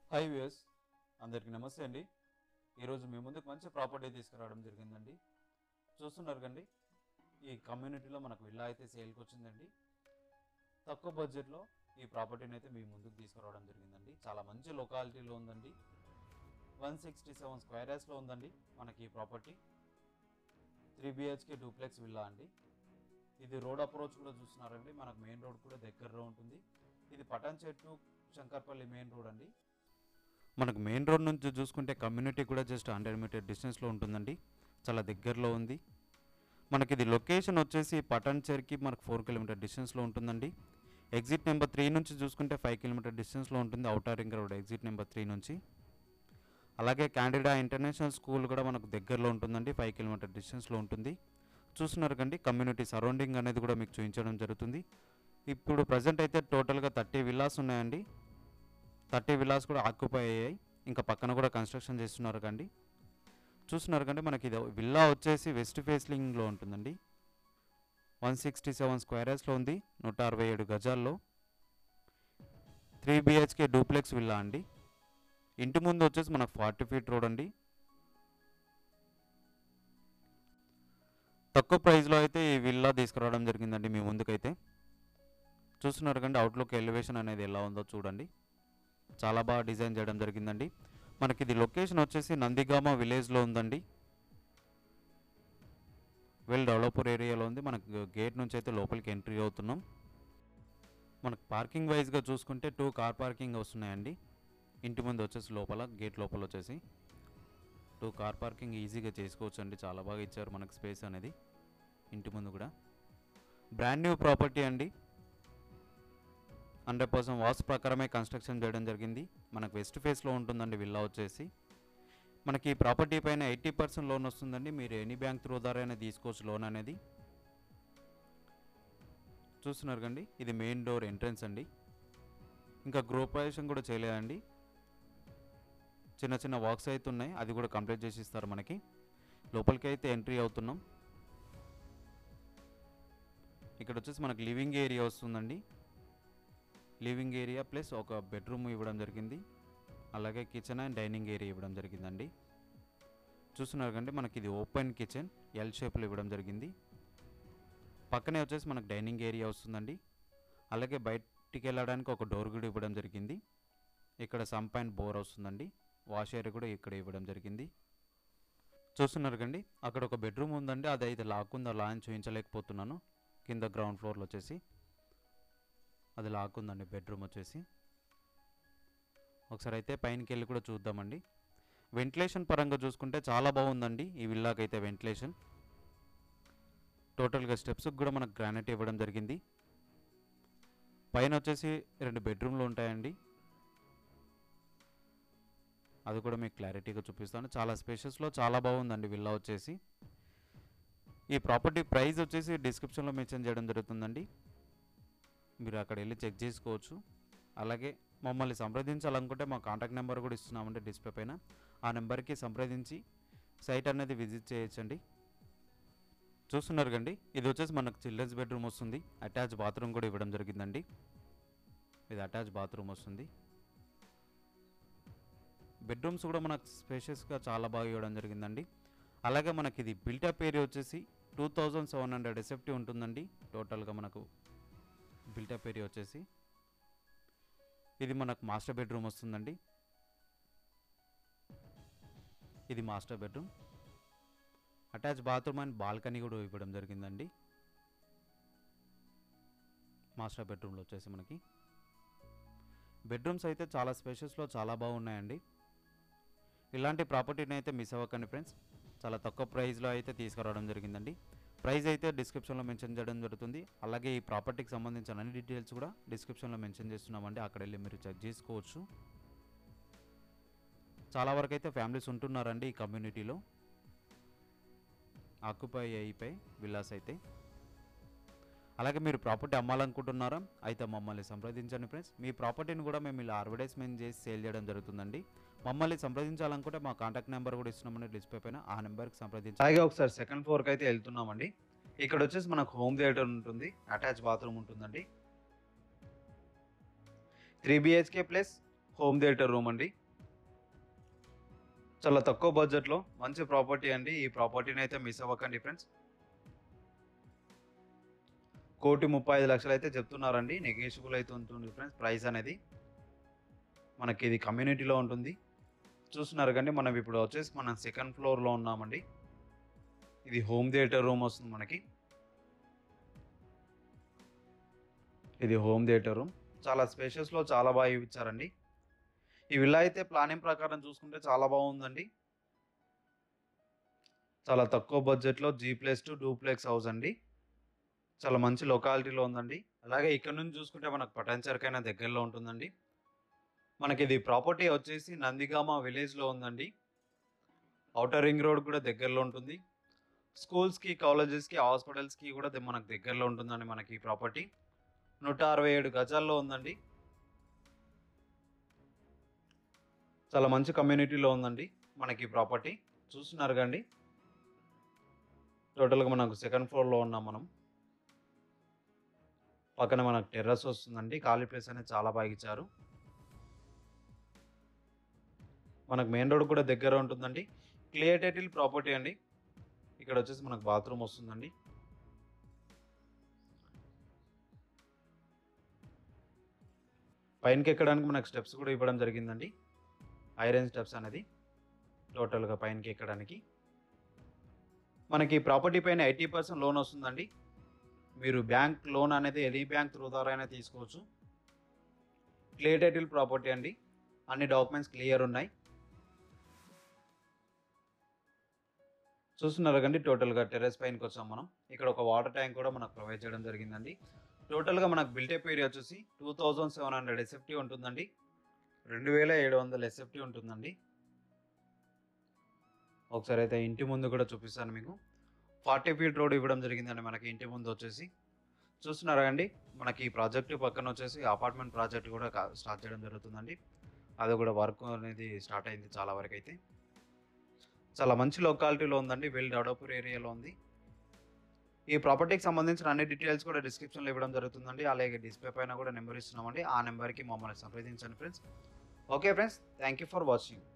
hi viewers అందరికీ నమస్తే అండి ఈరోజు మీ ముందుకు మంచి ప్రాపర్టీ తీసుకురావడం జరిగిందండి చూస్తున్నారు కండి ఈ కమ్యూనిటీలో మనకు విల్లా అయితే సేల్కి వచ్చిందండి తక్కువ బడ్జెట్లో ఈ ప్రాపర్టీని అయితే మీ ముందుకు తీసుకురావడం జరిగిందండి చాలా మంచి లొకాలిటీలో ఉందండి వన్ సిక్స్టీ సెవెన్ స్క్వేర్ యార్స్లో ఉందండి మనకి ఈ property three BHK duplex villa అండి ఇది రోడ్ అప్రోచ్ కూడా చూస్తున్నారండి మనకు మెయిన్ రోడ్ కూడా దగ్గరలో ఉంటుంది ఇది పటాన్ చెట్టు శంకర్పల్లి మెయిన్ రోడ్ అండి మనకు మెయిన్ రోడ్ నుంచి చూసుకుంటే కమ్యూనిటీ కూడా జస్ట్ హండ్రెడ్ మీటర్ డిస్టెన్స్లో ఉంటుందండి చాలా దగ్గరలో ఉంది మనకి ఇది లొకేషన్ వచ్చేసి పటాన్ చెర్కి మనకు ఫోర్ కిలోమీటర్ డిస్టెన్స్లో ఉంటుందండి ఎగ్జిట్ నెంబర్ త్రీ నుంచి చూసుకుంటే ఫైవ్ కిలోమీటర్ డిస్టెన్స్లో ఉంటుంది outer ring road exit number three నుంచి అలాగే క్యాండిడా ఇంటర్నేషనల్ స్కూల్ కూడా మనకు దగ్గరలో ఉంటుందండి ఫైవ్ కిలోమీటర్ డిస్టెన్స్లో ఉంటుంది చూస్తున్నారు కండి కమ్యూనిటీ సరౌండింగ్ అనేది కూడా మీకు చూపించడం జరుగుతుంది ఇప్పుడు ప్రజెంట్ అయితే టోటల్గా థర్టీ విల్లాస్ ఉన్నాయండి థర్టీ విల్లాస్ కూడా ఆక్యుపై అయ్యాయి ఇంకా పక్కన కూడా కన్స్ట్రక్షన్ చేస్తున్నారు కండి చూస్తున్నారు కండి మనకి ఇది విల్లా వచ్చేసి వెస్ట్ ఫేస్లింగ్లో ఉంటుందండి వన్ సిక్స్టీ సెవెన్ స్క్వేర్ యార్స్లో ఉంది నూట అరవై ఏడు గజాల్లో త్రీ బిహెచ్కే డూప్లెక్స్ విల్లా అండి ఇంటి ముందు వచ్చేసి మనకు ఫార్టీ ఫీట్ రోడ్ అండి తక్కువ ప్రైస్లో అయితే ఈ విల్లా తీసుకురావడం జరిగిందండి మీ ముందుకైతే చూస్తున్నారు కండి అవుట్లుక్ ఎలివేషన్ అనేది ఎలా ఉందో చూడండి చాలా బాగా డిజైన్ చేయడం జరిగిందండి మనకి ఇది లొకేషన్ వచ్చేసి నందిగామ విలేజ్లో ఉందండి వెల్ డెవలపర్ ఏరియాలో ఉంది మనకు గేట్ నుంచి అయితే లోపలికి ఎంట్రీ అవుతున్నాం మనకు పార్కింగ్ వైజ్గా చూసుకుంటే టూ కార్ పార్కింగ్ వస్తున్నాయండి ఇంటి ముందు వచ్చేసి లోపల గేట్ లోపల వచ్చేసి టూ కార్ పార్కింగ్ ఈజీగా చేసుకోవచ్చు అండి చాలా బాగా ఇచ్చారు మనకు స్పేస్ అనేది ఇంటి ముందు కూడా బ్రాండ్ న్యూ ప్రాపర్టీ అండి హండ్రెడ్ పర్సెంట్ వాస్తు ప్రకారమే కన్స్ట్రక్షన్ చేయడం జరిగింది మనకు వెస్ట్ ఫేస్లో ఉంటుందండి విల్లా వచ్చేసి మనకి ఈ ప్రాపర్టీ పైన ఎయిటీ పర్సెంట్ లోన్ వస్తుందండి మీరు ఎనీ బ్యాంక్ త్రూ ద్వారా అయినా తీసుకోవచ్చు లోన్ అనేది చూస్తున్నారు కండి ఇది మెయిన్ డోర్ ఎంట్రన్స్ అండి ఇంకా గృహప్రవేశం కూడా చేయలేదండి చిన్న చిన్న వాక్స్ అయితే ఉన్నాయి అది కూడా కంప్లీట్ చేసి ఇస్తారు మనకి లోపలికి అయితే ఎంట్రీ అవుతున్నాం ఇక్కడ వచ్చేసి మనకి లివింగ్ ఏరియా వస్తుందండి లివింగ్ ఏరియా ప్లస్ ఒక బెడ్రూమ్ ఇవ్వడం జరిగింది అలాగే కిచెన్ అండ్ డైనింగ్ ఏరియా ఇవ్వడం జరిగిందండి చూస్తున్నారు కంటే మనకి ఇది ఓపెన్ కిచెన్ ఎల్ షేప్లో ఇవ్వడం జరిగింది పక్కనే వచ్చేసి మనకు డైనింగ్ ఏరియా వస్తుందండి అలాగే బయటికి వెళ్ళడానికి ఒక డోర్ కూడా ఇవ్వడం జరిగింది ఇక్కడ సమ్ పాయింట్ బోర్ వస్తుందండి వాష్ ఏరియా కూడా ఇక్కడ ఇవ్వడం జరిగింది చూస్తున్నారు కండి అక్కడ ఒక బెడ్రూమ్ ఉందండి అది అయితే లాక్ ఉందో లా అని చూపించలేకపోతున్నాను కింద గ్రౌండ్ ఫ్లోర్లో వచ్చేసి అది లాక్ ఉందండి బెడ్రూమ్ వచ్చేసి ఒకసారి అయితే పైనకి వెళ్ళి కూడా చూద్దామండి వెంటిలేషన్ పరంగా చూసుకుంటే చాలా బాగుందండి ఈ విల్లాకి అయితే వెంటిలేషన్ టోటల్గా స్టెప్స్కి కూడా మనకు గ్రానైట్ ఇవ్వడం జరిగింది పైన వచ్చేసి రెండు బెడ్రూమ్లు ఉంటాయండి అది కూడా మీకు క్లారిటీగా చూపిస్తాను చాలా స్పేషియస్లో చాలా బాగుందండి విల్లా వచ్చేసి ఈ ప్రాపర్టీ ప్రైస్ వచ్చేసి డిస్క్రిప్షన్లో మెన్షన్ చేయడం జరుగుతుందండి మీరు అక్కడ వెళ్ళి చెక్ చేసుకోవచ్చు అలాగే మమ్మల్ని సంప్రదించాలనుకుంటే మా కాంటాక్ట్ నెంబర్ కూడా ఇస్తున్నామండి డిస్ప్లే పైన ఆ నెంబర్కి సంప్రదించి సైట్ అనేది విజిట్ చేయొచ్చండి చూస్తున్నారు కండి ఇది వచ్చేసి మనకు చిల్డ్రన్స్ బెడ్రూమ్ వస్తుంది అటాచ్ బాత్రూమ్ కూడా ఇవ్వడం జరిగిందండి ఇది అటాచ్ బాత్రూమ్ వస్తుంది బెడ్రూమ్స్ కూడా మనకు స్పేషియస్గా చాలా బాగా ఇవ్వడం జరిగిందండి అలాగే మనకి ఇది బిల్టప్ ఏరియా వచ్చేసి two thousand seven hundred SFT ఉంటుందండి టోటల్గా మనకు బిల్టప్ ఏరియా వచ్చేసి ఇది మనకు మాస్టర్ బెడ్రూమ్ వస్తుందండి ఇది master bedroom attach bathroom and balcony కూడా ఇవ్వడం జరిగిందండి మాస్టర్ బెడ్రూమ్లో వచ్చేసి మనకి బెడ్రూమ్స్ అయితే చాలా స్పేషియస్లో చాలా బాగున్నాయండి ఇలాంటి ప్రాపర్టీని అయితే మిస్ అవ్వకండి ఫ్రెండ్స్ చాలా తక్కువ ప్రైస్లో అయితే తీసుకురావడం జరిగిందండి ప్రైస్ అయితే డిస్క్రిప్షన్లో మెన్షన్ చేయడం జరుగుతుంది అలాగే ఈ ప్రాపర్టీకి సంబంధించిన అన్ని డీటెయిల్స్ కూడా డిస్క్రిప్షన్లో మెన్షన్ చేస్తున్నామండి అక్కడ వెళ్ళి మీరు చెక్ చేసుకోవచ్చు చాలా వరకు అయితే ఫ్యామిలీస్ ఉంటున్నారండి ఈ కమ్యూనిటీలో ఆక్యుపై అయిపోయి విల్లాస్ అయితే అలాగే మీరు ప్రాపర్టీ అమ్మాలనుకుంటున్నారా అయితే మమ్మల్ని సంప్రదించండి ఫ్రెండ్స్ మీ ప్రాపర్టీని కూడా మేము ఇలా అడ్వర్టైజ్మెంట్ చేసి సేల్ చేయడం జరుగుతుందండి మమ్మల్ని సంప్రదించాలనుకుంటే మా కాంటాక్ట్ నెంబర్ కూడా ఇస్తున్నామండి డిస్ప్లే పైన ఆ నెంబర్కి సంప్రదించి అలాగే ఒకసారి సెకండ్ ఫ్లోర్కి అయితే వెళ్తున్నామండి ఇక్కడ వచ్చేసి మనకు హోమ్ థియేటర్ ఉంటుంది అటాచ్ బాత్రూమ్ ఉంటుందండి three BHK plus home theatre room అండి చాలా తక్కువ బడ్జెట్లో మంచి ప్రాపర్టీ అండి ఈ ప్రాపర్టీని అయితే మిస్ అవ్వకండి ఫ్రెండ్స్ కోటి ముప్పై ఐదు లక్షలు అయితే చెప్తున్నారండి నెగోషియబుల్ అయితే ఉంటుంది ఫ్రెండ్స్ ప్రైస్ అనేది మనకి ఇది కమ్యూనిటీలో ఉంటుంది చూస్తున్నారు కండి మనం ఇప్పుడు వచ్చేసి మనం సెకండ్ ఫ్లోర్లో ఉన్నామండి ఇది హోమ్ థియేటర్ రూమ్ వస్తుంది మనకి ఇది హోమ్ థియేటర్ రూమ్ చాలా స్పేషియస్లో చాలా బాగా ఇచ్చారండి ఈ విల్లా అయితే ప్లానింగ్ ప్రకారం చూసుకుంటే చాలా బాగుందండి చాలా తక్కువ బడ్జెట్లో G plus two duplex house అండి చాలా మంచి లొకాలిటీలో ఉందండి అలాగే ఇక్కడ నుంచి చూసుకుంటే మనకు పటాన్చర్కైనా దగ్గరలో ఉంటుందండి మనకి ఇది ప్రాపర్టీ వచ్చేసి నందిగామ విలేజ్లో ఉందండి అవుటర్ రింగ్ రోడ్ కూడా దగ్గరలో ఉంటుంది స్కూల్స్కి కాలేజెస్కి హాస్పిటల్స్కి కూడా ద- మనకు దగ్గరలో ఉంటుందండి మనకి ఈ ప్రాపర్టీ నూట అరవై ఏడు గజాల్లో ఉందండి చాలా మంచి కమ్యూనిటీలో ఉందండి మనకి ఈ ప్రాపర్టీ చూస్తున్నారు కండి టోటల్గా మనకు సెకండ్ ఫ్లోర్లో ఉన్నాం మనం పక్కన మనకు టెర్రస్ వస్తుందండి ఖాళీ ప్లేస్ అనేది చాలా బాగా ఇచ్చారు మనకు మెయిన్ రోడ్ కూడా దగ్గర ఉంటుందండి క్లియర్ టైటిల్ ప్రాపర్టీ అండి ఇక్కడ వచ్చేసి మనకు బాత్రూమ్ వస్తుందండి పైనకి ఎక్కడానికి మనకు స్టెప్స్ కూడా ఇవ్వడం జరిగిందండి ఐరన్ స్టెప్స్ అనేది టోటల్గా పైనకి ఎక్కడానికి మనకి ప్రాపర్టీ పైన ఎయిటీ పర్సెంట్ లోన్ వస్తుందండి మీరు బ్యాంక్ లోన్ అనేది ఎనీ బ్యాంక్ త్రూ ద్వారా అయినా తీసుకోవచ్చు క్లియర్ టైటిల్ ప్రాపర్టీ అండి అన్ని డాక్యుమెంట్స్ క్లియర్ ఉన్నాయి చూస్తున్నారు కండి టోటల్గా టెర్రస్ పైనకి వచ్చాం మనం ఇక్కడ ఒక వాటర్ ట్యాంక్ కూడా మనకు ప్రొవైడ్ చేయడం జరిగిందండి టోటల్గా మనకు బిల్టప్ ఏరియా వచ్చేసి two thousand seven hundred SFT ఉంటుందండి రెండు వేల ఏడు వందల ఎస్ఎఫ్టీ ఉంటుందండి ఒకసారి అయితే ఇంటి ముందు కూడా చూపిస్తాను మీకు ఫార్టీ ఫీట్ రోడ్ ఇవ్వడం జరిగిందండి మనకి ఇంటి ముందు వచ్చేసి చూస్తున్నారా అండి మనకి ఈ ప్రాజెక్టు పక్కన వచ్చేసి అపార్ట్మెంట్ ప్రాజెక్ట్ కూడా కా- స్టార్ట్ చేయడం జరుగుతుందండి అది కూడా వర్క్ అనేది స్టార్ట్ అయింది చాలా వరకు అయితే చాలా మంచి లొకాలిటీలో ఉందండి వెల్ డెవలపర్ ఏరియాలో ఉంది ఈ ప్రాపర్టీకి సంబంధించిన అన్ని డీటెయిల్స్ కూడా డిస్క్రిప్షన్లో ఇవ్వడం జరుగుతుందండి అలాగే డిస్ప్లే పైన కూడా నెంబర్ ఇస్తున్నామండి ఆ నెంబర్కి మమ్మల్ని సంప్రదించండి friends okay friends thank you for watching